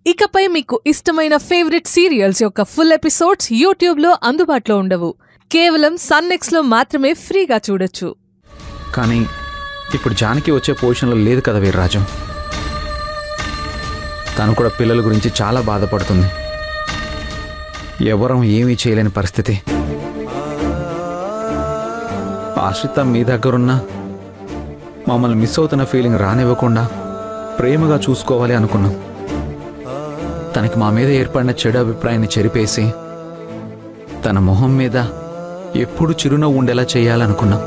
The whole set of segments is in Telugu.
ఇకపై మీకు ఇష్టమైన ఫేవరెట్ సీరియల్స్ యొక్క ఫుల్ ఎపిసోడ్స్ యూట్యూబ్లో అందుబాటులో ఉండవు కేవలం సన్నెక్స్లో మాత్రమే ఫ్రీగా చూడొచ్చు కానీ ఇప్పుడు జానకి వచ్చే పొజిషన్లో లేదు కదా వీర్రాజు తను కూడా పిల్లల గురించి చాలా బాధపడుతుంది ఎవరం ఏమీ చేయలేని పరిస్థితి ఆశ్రిత మీ దగ్గరున్నా మమ్మల్ని మిస్ అవుతున్న ఫీలింగ్ రానివ్వకుండా ప్రేమగా చూసుకోవాలి అనుకున్నాం తనకి మా మీద ఏర్పడిన చెడు అభిప్రాయాన్ని చెరిపేసి తన మొహం మీద ఎప్పుడు చిరునవ్వు ఉండేలా చేయాలనుకున్నాం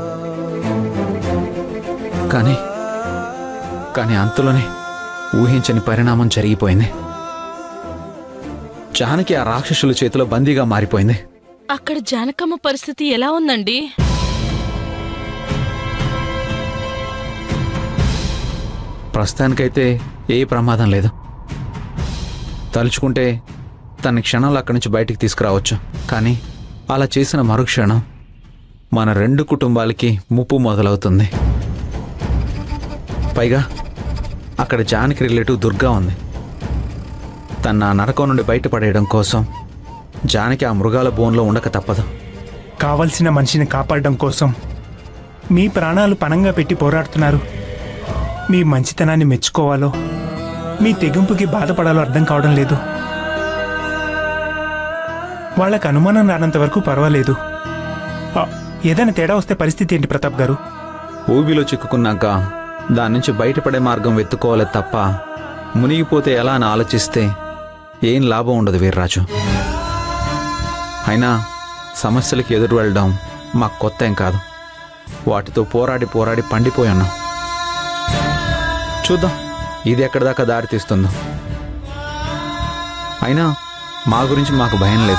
కానీ కానీ అంతలోనే ఊహించని పరిణామం జరిగిపోయింది జానకి ఆ రాక్షసుల చేతిలో బందీగా మారిపోయింది అక్కడ జానకమ్మ పరిస్థితి ఎలా ఉందండి ప్రస్తుతానికైతే ఏ ప్రమాదం లేదు తలుచుకుంటే తన క్షణంలో అక్కడి నుంచి బయటికి తీసుకురావచ్చు కానీ అలా చేసిన మరుక్షణం మన రెండు కుటుంబాలకి ముప్పు మొదలవుతుంది పైగా అక్కడ జానకి రిలేటివ్ దుర్గా ఉంది తన ఆ నరకం నుండి బయటపడేయడం కోసం జానకి ఆ మృగాల బోన్లో ఉండక తప్పదు కావలసిన మనిషిని కాపాడడం కోసం మీ ప్రాణాలు పణంగా పెట్టి పోరాడుతున్నారు మీ మంచితనాన్ని మెచ్చుకోవాలో మీ తెగింపుకి బాధపడాలో అర్థం కావడం లేదు వాళ్ళకి అనుమానం రానంత వరకు పర్వాలేదు ఆ, ఏదైనా తేడా వస్తే పరిస్థితి ఏంటి ప్రతాప్ గారు ఊబిలో చిక్కుకున్నాక దాని నుంచి బయటపడే మార్గం వెతుక్కోవాలి తప్ప మునిగిపోతే ఎలా అని ఆలోచిస్తే ఏం లాభం ఉండదు వీర్రాజు అయినా సమస్యలకు ఎదురు వెళ్ళడం మాకు కొత్త ఏం కాదు వాటితో పోరాడి పోరాడి పండిపోయి ఉన్నాం చూద్దాం ఇది ఎక్కడి దాకా దారి తీస్తుందో అయినా మా గురించి మాకు భయం లేదు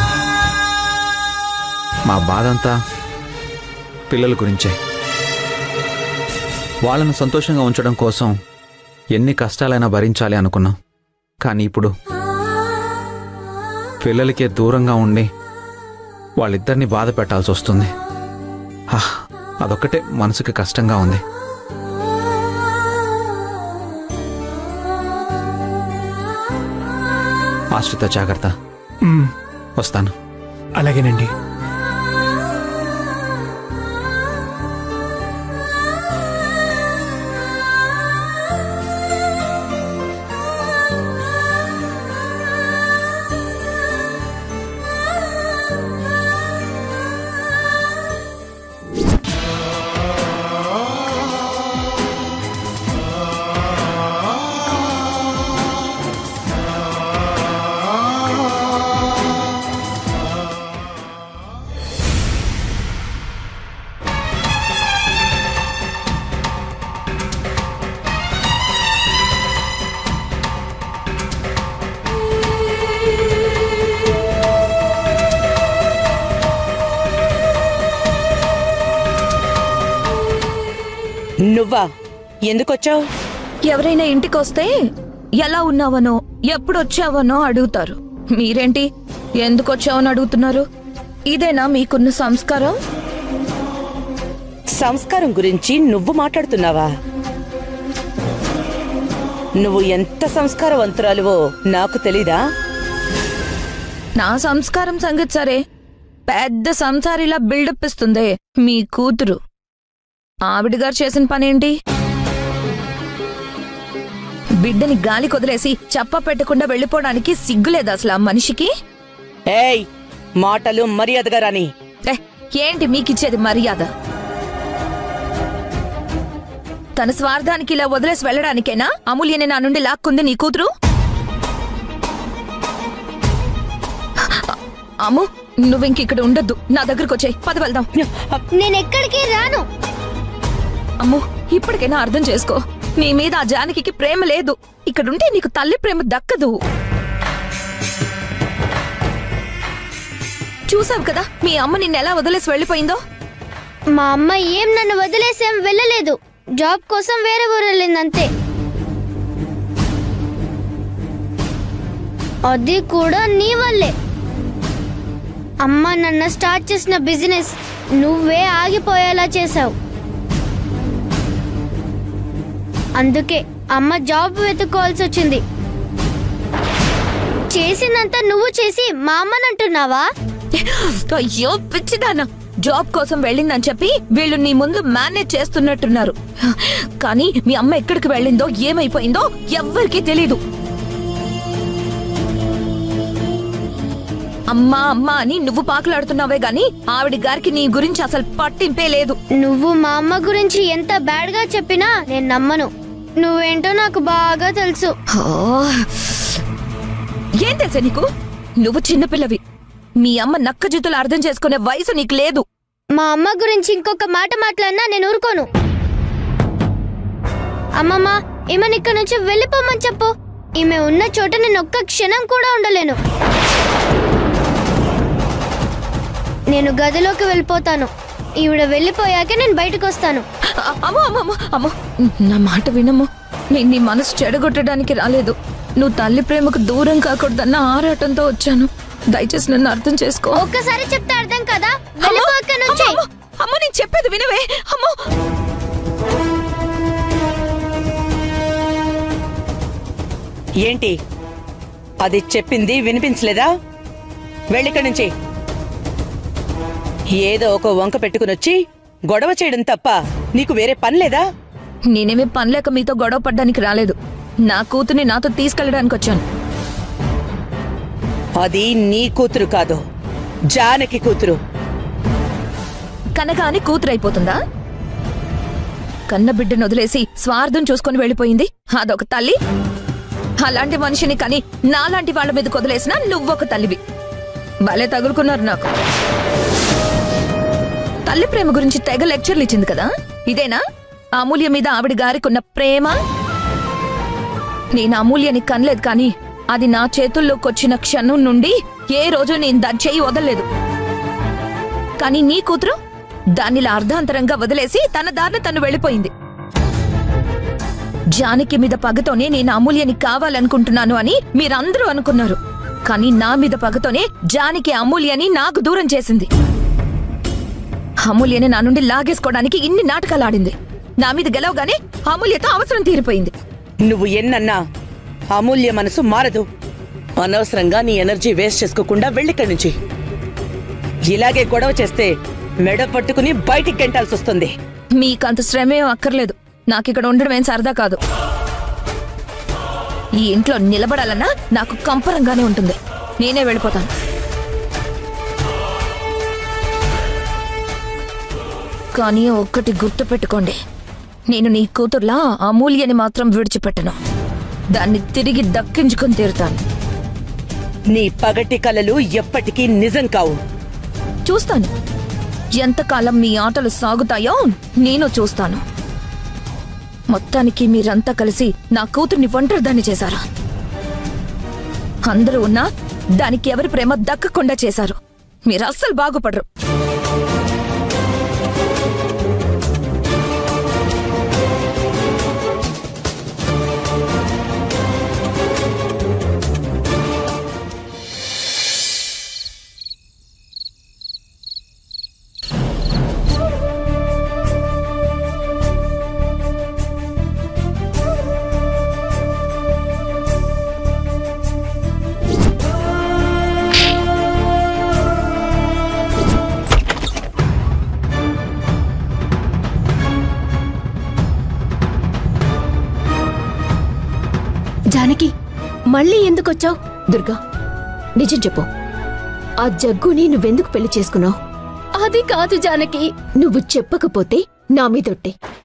మా బాధంతా పిల్లల గురించే వాళ్ళను సంతోషంగా ఉంచడం కోసం ఎన్ని కష్టాలైనా భరించాలి అనుకున్నాం కానీ ఇప్పుడు పిల్లలకే దూరంగా ఉండి వాళ్ళిద్దరిని బాధ పెట్టాల్సి వస్తుంది హా, అదొక్కటే మనసుకి కష్టంగా ఉంది ఆశ్రిత జాగ్రత్త మ్, వస్తాను అలాగేనండి నువ్వా ఎందుకొచ్చావు ఎవరైనా ఇంటికొస్తే ఎలా ఉన్నావనో ఎప్పుడు వచ్చావనో అడుగుతారు మీరేంటి ఎందుకు వచ్చావని అడుగుతున్నారు ఇదేనా మీకున్న సంస్కారం సంస్కారం గురించి నువ్వు మాట్లాడుతున్నావా నువ్వు ఎంత సంస్కారవంతురాలువో నాకు తెలీదా నా సంస్కారం సంగతి సరే పెద్ద సంసారిలా బిల్డప్ ఇస్తుందే మీ కూతురు ఆవిడ గారు చేసిన పనేంటి బిడ్డని గాలి కొదిలేసి చప్ప పెట్టకుండా వెళ్ళిపోవడానికి సిగ్గులేదు అసలు ఆ మనిషికి ఏయ్ మాటలు మర్యాదగా రాని ఏ, ఏంటి మీకిచ్చేది మర్యాద తన స్వార్థానికి ఇలా వదిలేసి వెళ్ళడానికేనా అమూల్యని నా నుండి లాక్కుంది నీ కూతురు అ- అమ్ము నువ్వింక ఇక్కడ ఉండొద్దు నా దగ్గరకు వచ్చాయి పద వెళ్దాం నేనెక్కడికి రాను అమ్ము ఇప్పటికైనా అర్థం చేసుకో నీ మీద ఆ జానకి ప్రేమ లేదు ఇక్కడుంటే నీకు తల్లి ప్రేమ దక్కదు చూసావు కదా మీ అమ్మ నిన్ను ఎలా వదిలేసి వెళ్ళిపోయిందో మా అమ్మ ఏం నన్ను వదిలేసేం వెళ్ళలేదు జాబ్ కోసం వేరే ఊరు వెళ్ళింది అంతే అది కూడా నీ వల్లే అమ్మ నన్ను స్టార్ట్ చేసిన బిజినెస్ నువ్వే ఆగిపోయేలా చేశావు అందుకే అమ్మ జాబ్ వెతుక్కోవాల్సి వచ్చింది చేసిందంతా నువ్వు చేసి మా అమ్మనంటున్నావా అయ్యో పిచ్చిదానా జాబ్ కోసం వెళ్ళిందని చెప్పి వీళ్ళు నీ ముందు మేనేజ్ చేస్తున్నట్టున్నారు కానీ మీ అమ్మ ఎక్కడికి వెళ్ళిందో ఏమైపోయిందో ఎవ్వరికీ తెలీదు అమ్మా అమ్మా అని నువ్వు పాకులాడుతున్నావే గాని ఆవిడ గారికి నీ గురించి అసలు పట్టింపే లేదు నువ్వు మా అమ్మ గురించి ఎంత బ్యాడ్ గా చెప్పినా నేను నమ్మను నువ్వేంటో నాకు బాగా తెలుసు హా. ఏం తెలుసా నీకు నువ్వు చిన్నపిల్లవి మీ అమ్మ నక్క జీతులు అర్థం చేసుకునే వయసు నీకు లేదు మా అమ్మ గురించి ఇంకొక మాట మాట్లాడినా నేను ఊరుకోను అమ్మమ్మ ఈమెను ఇక్కడ నుంచి వెళ్ళిపోమని చెప్పు ఈమె ఉన్న చోట నేను ఒక్క క్షణం కూడా ఉండలేను నేను గదిలోకి వెళ్ళిపోతాను ఈవిడ వెళ్ళిపోయాక నేను బయటకు వస్తాను అ- అమ్మో అమ్మో అమ్మో అమ్మో నా మాట వినము నేను నీ మనసు చెడగొట్టడానికి రాలేదు నువ్వు తల్లి ప్రేమకు దూరం కాకూడదన్న ఆరాటంతో వచ్చాను దయచేసి నన్ను అర్థం చేసుకో ఒక్కసారి చెప్తే అర్థం కదా వెళ్ళిపో ఇక్కడ నుంచి అమ్మో, అమ్మో నేను చెప్పేది వినవే అమ్మో ఏంటి అది చెప్పింది వినిపించలేదా వెళ్ళిక్కడి నుంచి ఏదో ఒక వంక పెట్టుకుని వచ్చి గొడవ చేయడం తప్ప నీకు వేరే పని లేదా నేనేమి పనిలేక మీతో గొడవ పడ్డానికి రాలేదు నా కూతుర్ని నాతో తీసుకెళ్ళడానికి వచ్చాను అది నీ కూతురు కాదు జానకి కూతురు కనుక అని కూతురు అయిపోతుందా కన్న బిడ్డను వదిలేసి స్వార్థం చూసుకొని వెళ్ళిపోయింది అదొక తల్లి అలాంటి మనిషిని కని నాలాంటి వాళ్ళ మీద వదిలేసినా నువ్వొక తల్లివి భలే తగులుకున్నారు నాకు తల్లి ప్రేమ గురించి తెగ లెక్చర్లు ఇచ్చింది కదా ఇదేనా అమూల్య మీద ఆవిడ గారికున్న ప్రేమ నేను అమూల్యని కనలేదు కానీ అది నా చేతుల్లోకి వచ్చిన క్షణం నుండి ఏ రోజు నేను దాని చెయ్యి వదలలేదు కానీ నీ కూతురు దానిలా అర్ధాంతరంగా వదిలేసి తన దారిన తను వెళ్ళిపోయింది జానకి మీద పగతోనే నేను అమూల్యని కావాలనుకుంటున్నాను అని మీరందరూ అనుకున్నారు కానీ నా మీద పగతోనే జానకి అమూల్యని నాకు దూరం చేసింది అమూల్యని నా నుండి లాగేసుకోవడానికి ఇన్ని నాటకాలు ఆడింది నా మీద గెలవగానే అమూల్యతో అవసరం తీరిపోయింది నువ్వు ఎన్నన్నా అమూల్య మనసు మారదు అనవసరంగా నీ ఎనర్జీ వేస్ట్ చేసుకోకుండా వెళ్ళిక్కడి నుంచి ఇలాగే గొడవ చేస్తే మెడ పట్టుకుని బయటికి గెంటాల్సి వస్తుంది మీకంత శ్రమేం అక్కర్లేదు నాకిక్కడ ఉండడం ఏం సరదా కాదు ఈ ఇంట్లో నిలబడాలన్నా నాకు కంపరంగానే ఉంటుంది నేనే వెళ్ళిపోతాను కానీ ఒక్కటి గుర్తు పెట్టుకోండి నేను నీ కూతుర్లా అమూల్యని మాత్రం విడిచిపెట్టను దాన్ని తిరిగి దక్కించుకొని తీరుతాను నీ పగటి కలలు ఎప్పటికీ నిజం కావు చూస్తాను ఎంతకాలం మీ ఆటలు సాగుతాయో నేను చూస్తాను మొత్తానికి మీరంతా కలిసి నా కూతుర్ని ఒంటరిదాన్ని చేశారు అందరూ ఉన్నా దానికి ఎవరి ప్రేమ దక్కకుండా చేశారు మీరు అస్సలు బాగుపడరు జానకి మళ్ళీ ఎందుకొచ్చావు దుర్గా నిజం చెప్పు ఆ జగ్గుని నువ్వెందుకు పెళ్లి చేసుకున్నావు అది కాదు జానకి నువ్వు చెప్పకపోతే నా మీదొట్టే